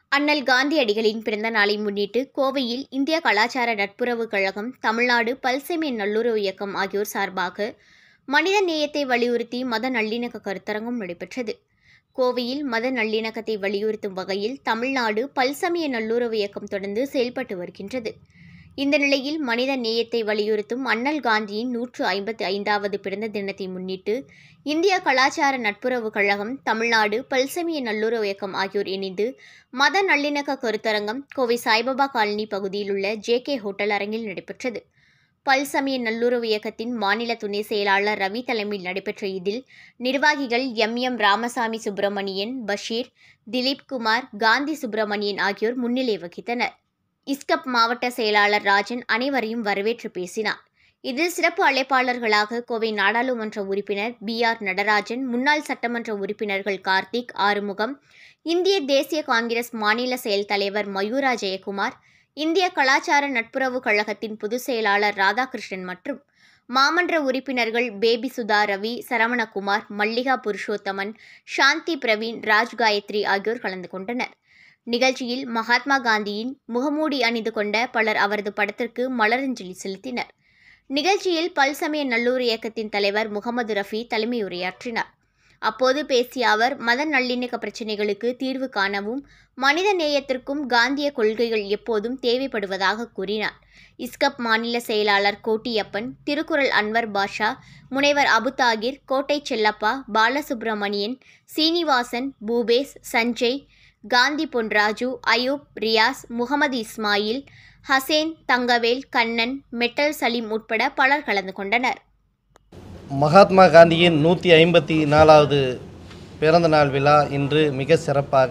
அண்ணல் காந்தியடிகளின் பிறந்த நாளை முன்னிட்டு கோவையில் இந்திய கலாச்சார நட்புறவு கழகம் தமிழ்நாடு பல்செமியன் நல்லுறவு இயக்கம் ஆகியோர் சார்பாக மனித நேயத்தை வலியுறுத்தி மத நல்லிணக்க கருத்தரங்கம் நடைபெற்றது கோவையில் மத நல்லிணக்கத்தை வலியுறுத்தும் வகையில் தமிழ்நாடு பல்சமய நல்லுறவு இயக்கம் தொடர்ந்து செயல்பட்டு வருகின்றது இந்த நிலையில் மனித நேயத்தை வலியுறுத்தும் அண்ணல் காந்தியின் நூற்று ஐம்பத்தி ஐந்தாவது பிறந்த தினத்தை முன்னிட்டு இந்திய கலாச்சார நட்புறவு கழகம் தமிழ்நாடு பல்சமிய நல்லுறவு இயக்கம் ஆகியோர் இணைந்து மத நல்லிணக்க கருத்தரங்கம் கோவை சாய்பாபா காலனி பகுதியில் உள்ள ஜே கே ஹோட்டல் அரங்கில் நடைபெற்றது பல்சமய நல்லுறவு இயக்கத்தின் மாநில துணை செயலாளர் ரவி தலைமையில் நடைபெற்ற இதில் நிர்வாகிகள் எம் எம் ராமசாமி சுப்பிரமணியன் பஷீர் திலீப் குமார் காந்தி சுப்பிரமணியன் ஆகியோர் முன்னிலை வகித்தனர் இஸ்கப் மாவட்ட செயலாளர் ராஜன் அனைவரையும் வரவேற்று பேசினார் இதில் சிறப்பு அழைப்பாளர்களாக கோவை நாடாளுமன்ற உறுப்பினர் பி ஆர் நடராஜன் முன்னாள் சட்டமன்ற உறுப்பினர்கள் கார்த்திக் ஆறுமுகம் இந்திய தேசிய காங்கிரஸ் மாநில செயல் தலைவர் மயூரா ஜெயக்குமார் இந்திய கலாச்சார நட்புறவு கழகத்தின் பொதுச் செயலாளர் ராதாகிருஷ்ணன் மற்றும் மாமன்ற உறுப்பினர்கள் பேபி சுதா ரவி சரவணகுமார் மல்லிகா புருஷோத்தமன் சாந்தி பிரவீன் ராஜ் காயத்ரி ஆகியோர் கலந்து கொண்டனர் நிகழ்ச்சியில் மகாத்மா காந்தியின் முகமூடி அணிந்து கொண்ட பலர் அவரது படத்திற்கு மலரஞ்சலி செலுத்தினர் நிகழ்ச்சியில் பல்சமய நல்லூர் இயக்கத்தின் தலைவர் முகமது ரஃபி தலைமையுரையாற்றினார் அப்போது பேசிய அவர் மத நல்லிணக்க பிரச்சினைகளுக்கு தீர்வு காணவும் மனித நேயத்திற்கும் காந்திய கொள்கைகள் எப்போதும் தேவைப்படுவதாக கூறினார் இஸ்கப் மாநில செயலாளர் கோட்டியப்பன் திருக்குறள் அன்வர் பாஷா முனைவர் அபுதாகிர் கோட்டை செல்லப்பா பாலசுப்ரமணியன் சீனிவாசன் பூபேஸ் சஞ்சய் காந்தி பொன்ராஜு அயூப் ரியாஸ் முகமது இஸ்மாயில் ஹசேன் தங்கவேல் கண்ணன் மெட்டல் சலீம் உட்பட பலர் கலந்து கொண்டனர் மகாத்மா காந்தியின் நூற்றி ஐம்பத்தி நாலாவது பிறந்த நாள் விழா இன்று மிக சிறப்பாக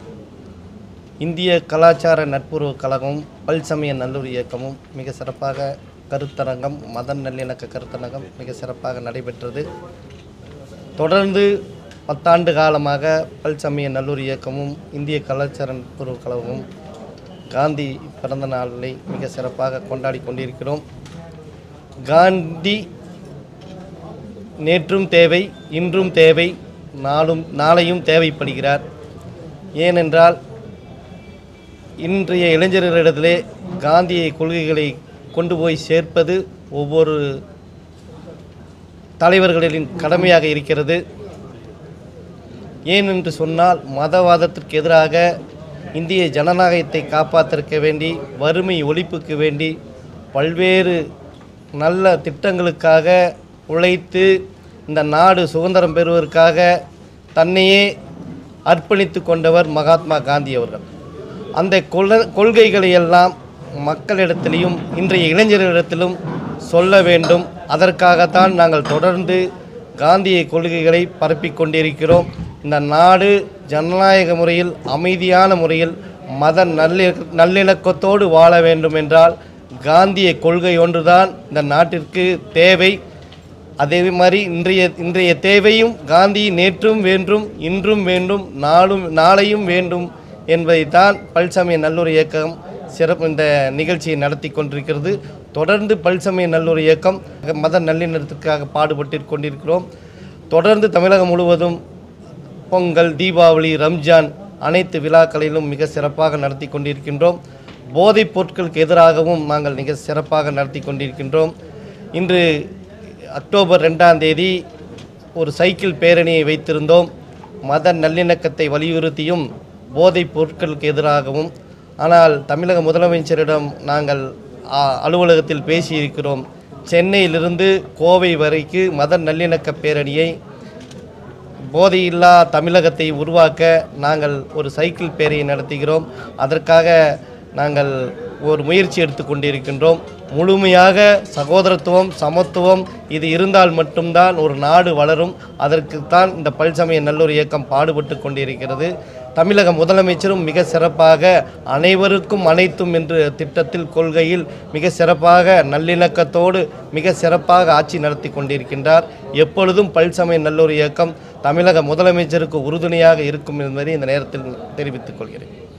இந்திய கலாச்சார நட்புறவு கழகமும் பல்சமய நல்லூர் இயக்கமும் மிக சிறப்பாக கருத்தரங்கம் மத நல்லிணக்க கருத்தரங்கம் மிக சிறப்பாக நடைபெற்றது தொடர்ந்து பத்தாண்டு காலமாக பல்சமய நல்லூர் இயக்கமும் இந்திய கலாச்சார நட்புறவு கழகமும் காந்தி பிறந்த நாளை மிக சிறப்பாக கொண்டாடி கொண்டிருக்கிறோம் காந்தி நேற்றும் தேவை இன்றும் தேவை நாளும் நாளையும் தேவைப்படுகிறார் ஏனென்றால் இன்றைய இளைஞர்களிடத்திலே காந்திய கொள்கைகளை கொண்டு போய் சேர்ப்பது ஒவ்வொரு தலைவர்களின் கடமையாக இருக்கிறது ஏன் என்று சொன்னால் மதவாதத்திற்கு எதிராக இந்திய ஜனநாயகத்தை காப்பாற்றிருக்க வேண்டி வறுமை ஒழிப்புக்கு வேண்டி பல்வேறு நல்ல திட்டங்களுக்காக உழைத்து இந்த நாடு சுதந்திரம் பெறுவதற்காக தன்னையே அர்ப்பணித்து கொண்டவர் மகாத்மா காந்தி அவர்கள் அந்த கொள் கொள்கைகளை எல்லாம் மக்களிடத்திலையும் இன்றைய இளைஞர்களிடத்திலும் சொல்ல வேண்டும் அதற்காகத்தான் நாங்கள் தொடர்ந்து காந்திய கொள்கைகளை பரப்பிக் கொண்டிருக்கிறோம் இந்த நாடு ஜனநாயக முறையில் அமைதியான முறையில் மத நல்லி நல்லிணக்கத்தோடு வாழ வேண்டும் என்றால் காந்திய கொள்கை ஒன்றுதான் இந்த நாட்டிற்கு தேவை அதே மாதிரி இன்றைய இன்றைய தேவையும் காந்தி நேற்றும் வேண்டும் இன்றும் வேண்டும் நாளும் நாளையும் வேண்டும் என்பதைத்தான் பல்சமய நல்லூர் இயக்கம் சிறப்பு இந்த நிகழ்ச்சியை நடத்தி கொண்டிருக்கிறது தொடர்ந்து பல்சமய நல்லூர் இயக்கம் மத நல்லிணக்கத்திற்காக பாடுபட்டு கொண்டிருக்கிறோம் தொடர்ந்து தமிழகம் முழுவதும் பொங்கல் தீபாவளி ரம்ஜான் அனைத்து விழாக்களிலும் மிக சிறப்பாக நடத்தி கொண்டிருக்கின்றோம் போதைப் பொருட்களுக்கு எதிராகவும் நாங்கள் மிக சிறப்பாக நடத்தி கொண்டிருக்கின்றோம் இன்று அக்டோபர் ரெண்டாம் தேதி ஒரு சைக்கிள் பேரணியை வைத்திருந்தோம் மத நல்லிணக்கத்தை வலியுறுத்தியும் போதைப் பொருட்களுக்கு எதிராகவும் ஆனால் தமிழக முதலமைச்சரிடம் நாங்கள் ஆ, அலுவலகத்தில் பேசியிருக்கிறோம் சென்னையிலிருந்து கோவை வரைக்கு மத நல்லிணக்க பேரணியை போதையில்லா தமிழகத்தை உருவாக்க நாங்கள் ஒரு சைக்கிள் பேரையை நடத்துகிறோம் அதற்காக நாங்கள் ஒரு முயற்சி எடுத்து கொண்டிருக்கின்றோம் முழுமையாக சகோதரத்துவம் சமத்துவம் இது இருந்தால் மட்டும்தான் ஒரு நாடு வளரும் அதற்குத்தான் இந்த பல்சமய நல்லூர் இயக்கம் பாடுபட்டு கொண்டிருக்கிறது தமிழக முதலமைச்சரும் மிக சிறப்பாக அனைவருக்கும் அனைத்தும் என்ற திட்டத்தில் கொள்கையில் மிக சிறப்பாக நல்லிணக்கத்தோடு மிக சிறப்பாக ஆட்சி நடத்தி கொண்டிருக்கின்றார் எப்பொழுதும் பல்சமய நல்லூர் இயக்கம் தமிழக முதலமைச்சருக்கு உறுதுணையாக இருக்கும் என்பதை இந்த நேரத்தில் தெரிவித்துக் கொள்கிறேன்